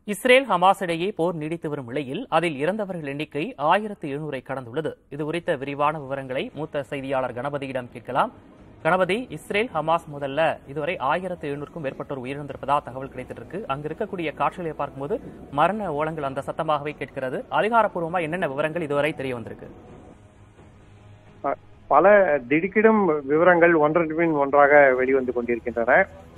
Israel Hamas இடையே போர் நீடித்து வரும் நிலையில் அதில் இறந்தவர்கள் எண்ணிக்கை ஆயிரத்து எழுநூறை கடந்துள்ளது இது குறித்த விரிவான விவரங்களை மூத்த செய்தியாளர் கணபதியிடம் கேட்கலாம் கணபதி இஸ்ரேல் ஹமாஸ் முதல்ல இதுவரை ஆயிரத்து எழுநூறுக்கும் மேற்பட்டோர் உயிரிழந்திருப்பதா தகவல் கிடைத்திருக்கு அங்க இருக்கக்கூடிய காட்சிகளை பார்க்கும்போது மரண ஓலங்கள் அந்த சத்தமாகவே கேட்கிறது அதிகாரப்பூர்வமா என்னென்ன விவரங்கள் இதுவரை தெரிய வந்திருக்கு பல திடுக்கிடும் விவரங்கள் ஒன்றன் பின் ஒன்றாக வெளிவந்து கொண்டிருக்கின்றன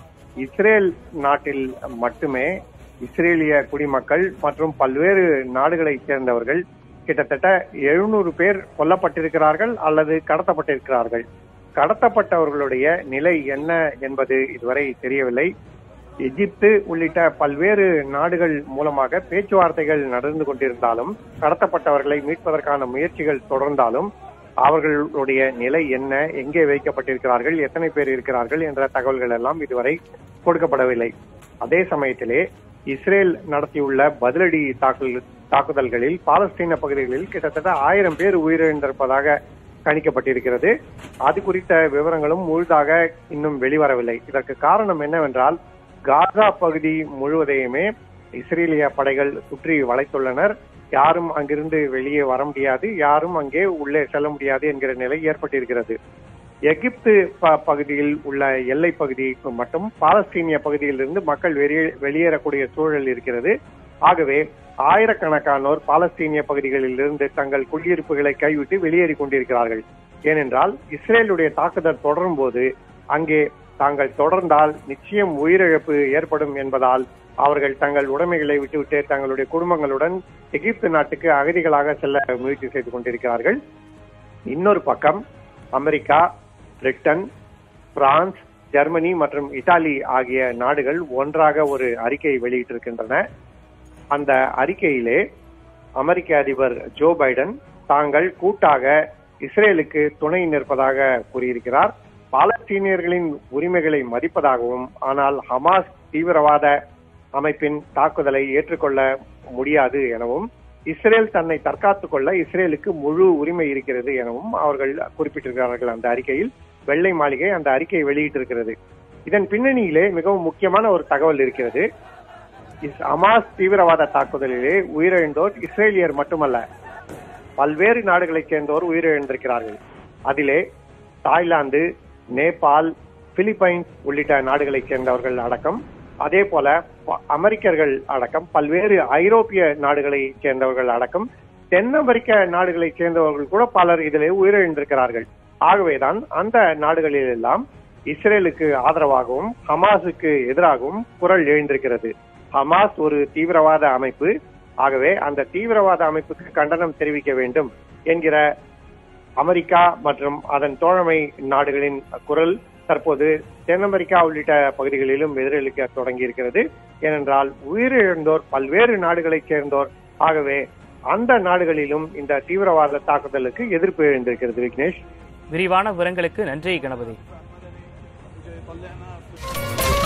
இஸ்ரேல் நாட்டில் மட்டுமே இஸ்ரேலிய குடிமக்கள் மற்றும் பல்வேறு நாடுகளைச் சேர்ந்தவர்கள் கிட்டத்தட்ட எழுநூறு பேர் கொல்லப்பட்டிருக்கிறார்கள் அல்லது கடத்தப்பட்டிருக்கிறார்கள் கடத்தப்பட்டவர்களுடைய நிலை என்ன என்பது இதுவரை தெரியவில்லை எகிப்து உள்ளிட்ட பல்வேறு நாடுகள் மூலமாக பேச்சுவார்த்தைகள் நடந்து கொண்டிருந்தாலும் கடத்தப்பட்டவர்களை மீட்பதற்கான முயற்சிகள் தொடர்ந்தாலும் அவர்களுடைய நிலை என்ன எங்கே வைக்கப்பட்டிருக்கிறார்கள் எத்தனை பேர் இருக்கிறார்கள் என்ற தகவல்கள் எல்லாம் இதுவரை கொடுக்கப்படவில்லை அதே சமயத்திலே இஸ்ரேல் நடத்தியுள்ள பதிலடி தாக்குதல் தாக்குதல்களில் பாலஸ்தீன பகுதிகளில் கிட்டத்தட்ட ஆயிரம் பேர் உயிரிழந்திருப்பதாக கணிக்கப்பட்டிருக்கிறது அது குறித்த விவரங்களும் முழுதாக இன்னும் வெளிவரவில்லை இதற்கு காரணம் என்னவென்றால் காசா பகுதி முழுவதையுமே இஸ்ரேலிய படைகள் சுற்றி வளைத்துள்ளனர் யாரும் அங்கிருந்து வெளியே வர முடியாது யாரும் அங்கே உள்ளே செல்ல முடியாது என்கிற நிலை ஏற்பட்டிருக்கிறது எகிப்து ப- பகுதியில் உள்ள எல்லை பகுதிக்கு மட்டும் பாலஸ்தீனிய பகுதியிலிருந்து மக்கள் வெளியே- வெளியேறக்கூடிய சூழல் இருக்கிறது ஆகவே ஆயிரக்கணக்கானோர் பாலஸ்தீனிய பகுதிகளில் இருந்து தங்கள் குடியிருப்புகளை கைவிட்டு வெளியேறி கொண்டிருக்கிறார்கள் ஏனென்றால் இஸ்ரேலுடைய தாக்குதல் தொடரும் போது அங்கே தாங்கள் தொடர்ந்தால் நிச்சயம் உயிரிழப்பு ஏற்படும் என்பதால் அவர்கள் தங்கள் உடைமைகளை விட்டுவிட்டு தங்களுடைய குடும்பங்களுடன் எகிப்து நாட்டுக்கு அகதிகளாக செல்ல முயற்சி செய்து கொண்டிருக்கிறார்கள் இன்னொரு பக்கம் அமெரிக்கா பிரிட்டன் பிரான்ஸ் ஜெர்மனி மற்றும் இத்தாலி ஆகிய நாடுகள் ஒன்றாக ஒரு அறிக்கை வெளியிட்டிருக்கின்றன அந்த அறிக்கையிலே அமெரிக்க அதிபர் ஜோ பைடன் தாங்கள் கூட்டாக இஸ்ரேலுக்கு துணை நிற்பதாக கூறியிருக்கிறார் பாலஸ்தீனியர்களின் உரிமைகளை மதிப்பதாகவும் ஆனால் ஹமாஸ் தீவிரவாத அமைப்பின் தாக்குதலை ஏற்றுக்கொள்ள முடியாது எனவும் இஸ்ரேல் தன்னை தற்காத்துக் கொள்ள இஸ்ரேலுக்கு முழு உரிமை இருக்கிறது எனவும் அவர்கள் குறிப்பிட்டிருக்கிறார்கள் அந்த அறிக்கையில் வெள்ளை மாளிகை அந்த அறிக்கையை வெளியிட்டிருக்கிறது இதன் பின்னணியிலே மிகவும் முக்கியமான ஒரு தகவல் இருக்கிறது இஸ்- ஹமாஸ் தீவிரவாத தாக்குதலிலே உயிரிழந்தோர் இஸ்ரேலியர் மட்டுமல்ல பல்வேறு நாடுகளைச் சேர்ந்தோர் உயிரிழந்திருக்கிறார்கள் அதிலே தாய்லாந்து நேபாள் பிலிப்பைன்ஸ் உள்ளிட்ட நாடுகளைச் சேர்ந்தவர்கள் அடக்கம் அதே போல ப- அமெரிக்கர்கள் அடக்கம் பல்வேறு ஐரோப்பிய நாடுகளைச் சேர்ந்தவர்கள் அடக்கம் தென் அமெரிக்க நாடுகளைச் சேர்ந்தவர்கள் கூட பலர் இதிலே உயிரிழந்திருக்கிறார்கள் ஆகவேதான் அந்த நாடுகளில் எல்லாம் இஸ்ரேலுக்கு ஆதரவாகவும் ஹமாஸுக்கு எதிராகவும் குரல் எழுந்திருக்கிறது ஹமாஸ் ஒரு தீவிரவாத அமைப்பு ஆகவே அந்த தீவிரவாத அமைப்புக்கு கண்டனம் தெரிவிக்க வேண்டும் என்கிற அமெரிக்கா மற்றும் அதன் தோழமை நாடுகளின் குரல் தற்போது தென் அமெரிக்கா உள்ளிட்ட பகுதிகளிலும் எதிரொலிக்க தொடங்கி இருக்கிறது ஏனென்றால் உயிரிழந்தோர் பல்வேறு நாடுகளைச் சேர்ந்தோர் ஆகவே அந்த நாடுகளிலும் இந்த தீவிரவாத தாக்குதலுக்கு எதிர்ப்பு எழுந்திருக்கிறது விக்னேஷ் விரிவான விவரங்களுக்கு நன்றி கணபதி